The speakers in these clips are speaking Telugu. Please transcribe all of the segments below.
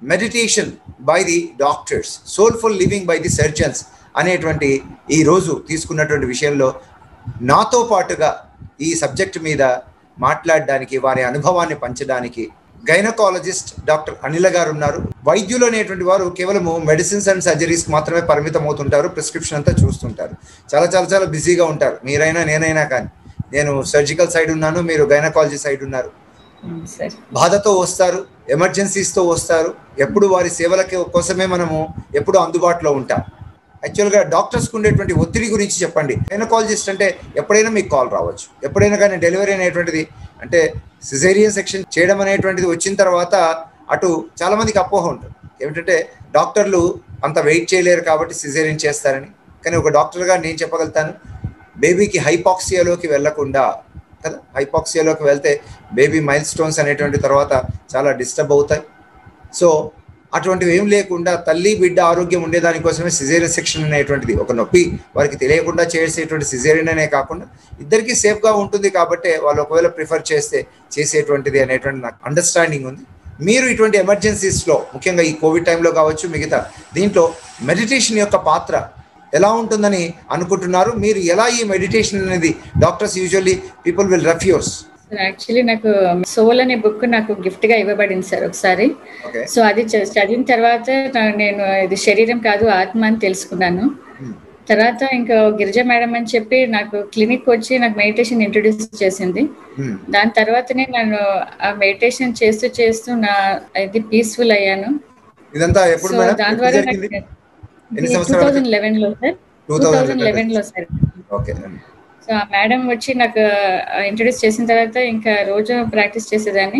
Meditation by the doctors soulful living by the surgeons అనేటువంటి ఈ రోజు తీసుకున్నటువంటి విషయంలో నాతో పాటుగా ఈ సబ్జెక్ట్ మీద మాట్లాడడానికి వారి అనుభవాన్ని పంచడానికి గైనకాలజిస్ట్ డాక్టర్ అనిల గారు ఉన్నారు వైద్యులు అనేటువంటి వారు కేవలము మెడిసిన్స్ అండ్ సర్జరీస్ మాత్రమే పరిమితం అవుతుంటారు ప్రిస్క్రిప్షన్ అంతా చూస్తుంటారు చాలా చాలా చాలా బిజీగా ఉంటారు మీరైనా నేనైనా కానీ నేను సర్జికల్ సైడ్ ఉన్నాను మీరు గైనకాలజీ సైడ్ ఉన్నారు సార్ బాధతో వస్తారు ఎమర్జెన్సీస్తో వస్తారు ఎప్పుడు వారి సేవలకి కోసమే మనము ఎప్పుడు అందుబాటులో ఉంటాం యాక్చువల్గా డాక్టర్స్కి ఉండేటువంటి ఒత్తిడి గురించి చెప్పండి గైనకాలజిస్ట్ అంటే ఎప్పుడైనా మీకు కాల్ రావచ్చు ఎప్పుడైనా కానీ డెలివరీ అనేటువంటిది అంటే సిజేరియన్ సెక్షన్ చేయడం అనేటువంటిది వచ్చిన తర్వాత అటు చాలా మందికి అపోహ ఉంటుంది ఏమిటంటే డాక్టర్లు అంత వెయిట్ చేయలేరు కాబట్టి సిజేరియన్ చేస్తారని కానీ ఒక డాక్టర్గా నేను చెప్పగలుగుతాను బేబీకి హైపాక్సియాలోకి వెళ్లకుండా కదా హైపాక్సియాలోకి వెళ్తే బేబీ మైల్ స్టోన్స్ అనేటువంటి తర్వాత చాలా డిస్టర్బ్ అవుతాయి సో అటువంటివి ఏం లేకుండా తల్లి బిడ్డ ఆరోగ్యం ఉండేదానికోసమే సిజేరియన్ సెక్షన్ అనేటువంటిది ఒక నొప్పి వారికి తెలియకుండా చేసేటువంటి సిజేరియన్ అనే కాకుండా ఇద్దరికి సేఫ్గా ఉంటుంది కాబట్టి వాళ్ళు ఒకవేళ ప్రిఫర్ చేస్తే చేసేటువంటిది అనేటువంటి నాకు అండర్స్టాండింగ్ ఉంది మీరు ఇటువంటి ఎమర్జెన్సీస్లో ముఖ్యంగా ఈ కోవిడ్ టైంలో కావచ్చు మిగతా దీంట్లో మెడిటేషన్ యొక్క పాత్ర ఎలా ఉంటుందని అనుకుంటున్నారు మీరు ఎలా ఈ మెడిటేషన్ అనేది doctors usually people will refuse sir actually నాకు సోల్ అనే బుక్ నాకు గిఫ్ట్ గా ఇవ్వబడింది సార్ ఒకసారి ఓకే సో అది చ- చదివిన తర్వాత నా- నేను ఇది శరీరం కాదు ఆత్మ అని తెలుసుకున్నాను తర్వాత ఇంకా గిరిజ మేడం అని చెప్పి నాకు క్లినిక్ వచ్చి నాకు మెడిటేషన్ ఇంట్రొడ్యూస్ చేసింది దాని తర్వాతనే నేను ఆ మెడిటేషన్ చేస్తూ చేస్తూ నా ఇది పీస్ఫుల్ అయ్యాను ఇదంతా ఎప్పుడు సో మేడం దాని ఎప్పుడు ద్వారా జరిగింది ఎన్ని టూ సంవత్సరాలు థౌజండ్ లెవెన్ లో సార్ టూ 2011 థౌజండ్ లెవెన్ లో సార్ ఓకే సో ఆ మేడం వచ్చి నాకు ఇంట్రడ్యూస్ చేసిన తర్వాత ఇంకా రోజు ప్రాక్టీస్ చేసేదాన్ని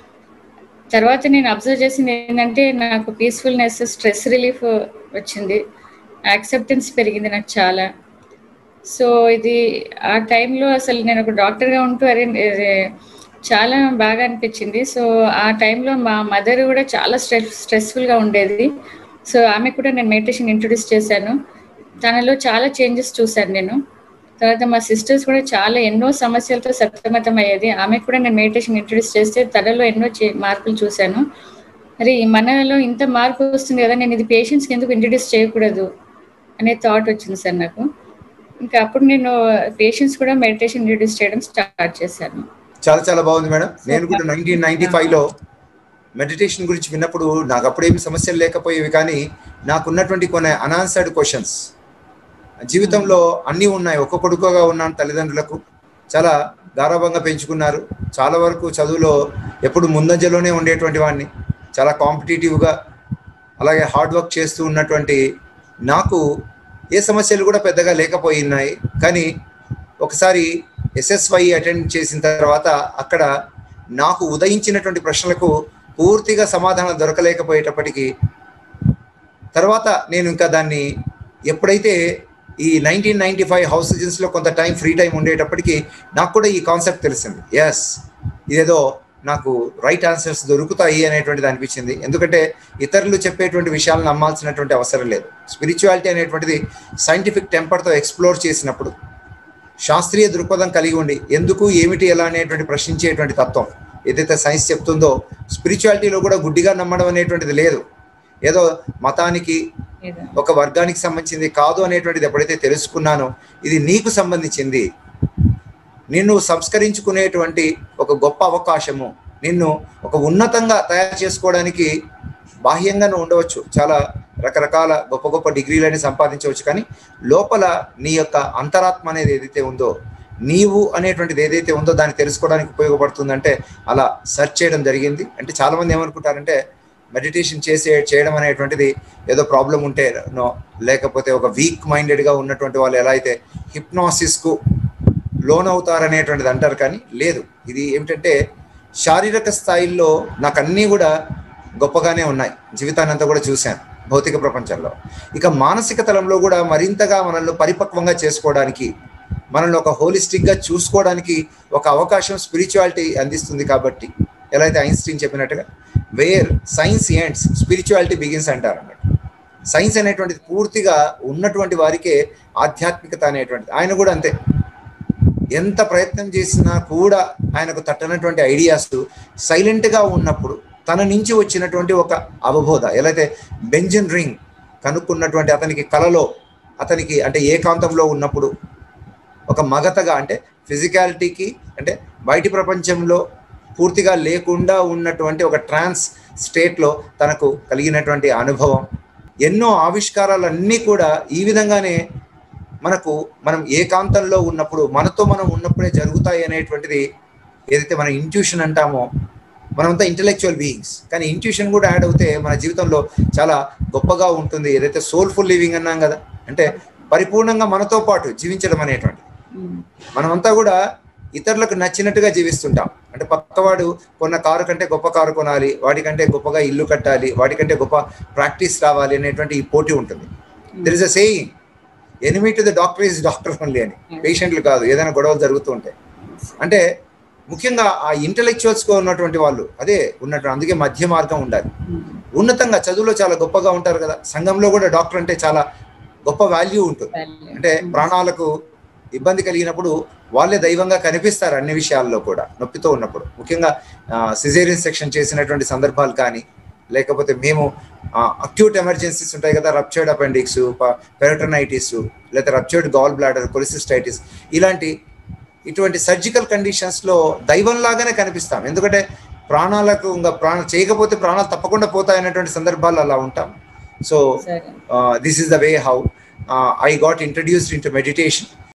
తర్వాత నేను అబ్జర్వ్ చేసింది ఏంటంటే నాకు పీస్ఫుల్నెస్ స్ట్రెస్ రిలీఫ్ వచ్చింది యాక్సెప్టెన్స్ పెరిగింది నాకు చాలా సో ఇది ఆ టైంలో అసలు నేను ఒక డాక్టర్గా ఉంటూ అరే అరే, చాలా బాగా అనిపించింది సో ఆ టైంలో మా మదర్ కూడా చాలా స్ట్రెస్ స్ట్రెస్ఫుల్గా ఉండేది సో ఆమె కూడా నేను మెడిటేషన్ ఇంట్రొడ్యూస్ చేశాను తనలో చాలా చేంజెస్ చూశాను నేను తర్వాత మా సిస్టర్స్ కూడా చాలా ఎన్నో సమస్యలతో సతమతం అయ్యేది ఆమె కూడా నేను మెడిటేషన్ ఇంట్రొడ్యూస్ చేస్తే తనలో ఎన్నో చే- మార్పులు చూశాను మరి మనలో ఇంత మార్పు వస్తుంది కదా నేను ఇది పేషెంట్స్కి ఎందుకు ఇంట్రొడ్యూస్ చేయకూడదు అనే థాట్ వచ్చింది సార్ నాకు ఇంకా అప్పుడు నేను పేషెంట్స్ కూడా మెడిటేషన్ ఇంట్రొడ్యూస్ చేయడం స్టార్ట్ చేశాను చాలా చాలా బాగుంది మేడం నేను కూడా నైన్టీన్ నైన్టీ ఫైవ్లో మెడిటేషన్ గురించి విన్నప్పుడు నాకు అప్పుడేమి సమస్యలు లేకపోయేవి కానీ నాకున్నటువంటి కొన్ని అనాన్సర్డ్ క్వశ్చన్స్ జీవితంలో అన్నీ ఉన్నాయి ఒక్క కొడుకుగా ఉన్నాను తల్లిదండ్రులకు చాలా గారాభంగా పెంచుకున్నారు చాలా వరకు చదువులో ఎప్పుడు ముందంజలోనే ఉండేటువంటి వాడిని చాలా కాంపిటేటివ్గా అలాగే హార్డ్ వర్క్ చేస్తూ ఉన్నటువంటి నాకు ఏ సమస్యలు కూడా పెద్దగా లేకపోయినాయి కానీ ఒకసారి ఎస్ఎస్వై అటెండ్ చేసిన తర్వాత అక్కడ నాకు ఉదయించినటువంటి ప్రశ్నలకు పూర్తిగా సమాధానం దొరకలేకపోయేటప్పటికీ తర్వాత నేను ఇంకా దాన్ని ఎప్పుడైతే ఈ నైన్టీన్ నైన్టీ ఫైవ్ హౌస్ లో కొంత టైం ఫ్రీ టైం ఉండేటప్పటికి నాకు కూడా ఈ కాన్సెప్ట్ తెలిసింది ఎస్ ఇదేదో నాకు రైట్ ఆన్సర్స్ దొరుకుతాయి అనేటువంటిది అనిపించింది ఎందుకంటే ఇతరులు చెప్పేటువంటి విషయాలను నమ్మాల్సినటువంటి అవసరం లేదు స్పిరిచువాలిటీ అనేటువంటిది సైంటిఫిక్ టెంపర్తో ఎక్స్ప్లోర్ చేసినప్పుడు శాస్త్రీయ దృక్పథం కలిగి ఉండి ఎందుకు ఏమిటి ఎలా అనేటువంటి ప్రశ్నించేటువంటి తత్వం ఏదైతే సైన్స్ చెప్తుందో స్పిరిచువాలిటీలో కూడా గుడ్డిగా నమ్మడం అనేటువంటిది లేదు ఏదో మతానికి ఏదో. ఒక వర్గానికి సంబంధించింది కాదు అనేటువంటిది ఎప్పుడైతే తెలుసుకున్నానో ఇది నీకు సంబంధించింది నిన్ను సంస్కరించుకునేటువంటి ఒక గొప్ప అవకాశము నిన్ను ఒక ఉన్నతంగా తయారు చేసుకోవడానికి బాహ్యంగా నువ్వు ఉండవచ్చు చాలా రకరకాల గొప్ప గొప్ప డిగ్రీలని సంపాదించవచ్చు కానీ లోపల నీ యొక్క అంతరాత్మ అనేది ఏదైతే ఉందో నీవు అనేటువంటిది ఏదైతే ఉందో దాన్ని తెలుసుకోవడానికి ఉపయోగపడుతుందంటే అలా సెర్చ్ చేయడం జరిగింది అంటే చాలా మంది ఏమనుకుంటారంటే మెడిటేషన్ చేసే చేయడం అనేటువంటిది ఏదో ప్రాబ్లం ఉంటే నో లేకపోతే ఒక వీక్ మైండెడ్గా ఉన్నటువంటి వాళ్ళు ఎలా అయితే హిప్నాసిస్కు లోన్ అవుతారనేటువంటిది అంటారు కానీ లేదు ఇది ఏమిటంటే శారీరక స్థాయిల్లో నాకు అన్నీ కూడా గొప్పగానే ఉన్నాయి జీవితాన్ని అంతా కూడా చూశాను భౌతిక ప్రపంచంలో ఇక మానసిక తలంలో కూడా మరింతగా మనల్ని పరిపక్వంగా చేసుకోవడానికి మనల్ని ఒక హోలిస్టిక్గా చూసుకోవడానికి ఒక అవకాశం స్పిరిచువాలిటీ అందిస్తుంది కాబట్టి ఎలా అయితే ఐన్స్టీన్ చెప్పినట్టుగా where science ends spirituality begins అంటారు అన్నట్టు సైన్స్ అనేటువంటిది పూర్తిగా ఉన్నటువంటి వారికే ఆధ్యాత్మికత అనేటువంటిది ఆయన కూడా అంతే ఎంత ప్రయత్నం చేసినా కూడా ఆయనకు తట్టనటువంటి ఐడియాస్ సైలెంట్గా ఉన్నప్పుడు తన నుంచి వచ్చినటువంటి ఒక అవబోధ ఎలా అయితే బెంజన్ రింగ్ కనుక్కున్నటువంటి అతనికి కలలో అతనికి అంటే ఏకాంతంలో ఉన్నప్పుడు ఒక మగతగా అంటే ఫిజికాలిటీకి అంటే బయటి ప్రపంచంలో పూర్తిగా లేకుండా ఉన్నటువంటి ఒక ట్రాన్స్ స్టేట్లో తనకు కలిగినటువంటి అనుభవం ఎన్నో ఆవిష్కారాలన్నీ కూడా ఈ విధంగానే మనకు మనం ఏకాంతంలో ఉన్నప్పుడు మనతో మనం ఉన్నప్పుడే జరుగుతాయి అనేటువంటిది ఏదైతే మన ఇంట్యూషన్ అంటామో మనమంతా ఇంటలెక్చువల్ బీయింగ్స్ కానీ ఇంట్యూషన్ కూడా యాడ్ అవుతే మన జీవితంలో చాలా గొప్పగా ఉంటుంది ఏదైతే సోల్ఫుల్ లివింగ్ అన్నాం కదా అంటే పరిపూర్ణంగా మనతో పాటు జీవించడం అనేటువంటి మనమంతా కూడా ఇతరులకు నచ్చినట్టుగా జీవిస్తుంటాం అంటే పక్కవాడు కొన్న కారు కంటే గొప్ప కారు కొనాలి వాడికంటే గొప్పగా ఇల్లు కట్టాలి వాడికంటే గొప్ప ప్రాక్టీస్ రావాలి అనేటువంటి ఈ పోటీ ఉంటుంది there is a saying enemy to the doctor is doctor only అని పేషెంట్లు కాదు ఏదైనా గొడవలు జరుగుతూ ఉంటాయి అంటే ముఖ్యంగా ఆ ఇంటలెక్చువల్స్ గా ఉన్నటువంటి వాళ్ళు అదే ఉన్నటువంటి అందుకే మధ్య మార్గం ఉండాలి ఉన్నతంగా చదువులో చాలా గొప్పగా ఉంటారు కదా సంఘంలో కూడా డాక్టర్ అంటే చాలా గొప్ప వాల్యూ ఉంటుంది అంటే ప్రాణాలకు ఇబ్బంది కలిగినప్పుడు వాళ్ళే దైవంగా కనిపిస్తారు అన్ని విషయాల్లో కూడా నొప్పితో ఉన్నప్పుడు ముఖ్యంగా సిజేరియన్ సెక్షన్ చేసినటువంటి సందర్భాలు కానీ లేకపోతే మేము అక్యూట్ ఎమర్జెన్సీస్ ఉంటాయి కదా రప్చర్డ్ అపెండిక్స్ పెరటనైటిస్ లేదా రప్చర్డ్ గాల్ బ్లాడర్ కొలిసిస్టైటిస్ ఇలాంటి ఇటువంటి సర్జికల్ కండిషన్స్ లో దైవం లాగానే కనిపిస్తాం ఎందుకంటే ప్రాణాలకు ఇంకా ప్రాణ చేయకపోతే ప్రాణాలు తప్పకుండా పోతాయనేటువంటి సందర్భాలు అలా ఉంటాం so this is the way how I got introduced into meditation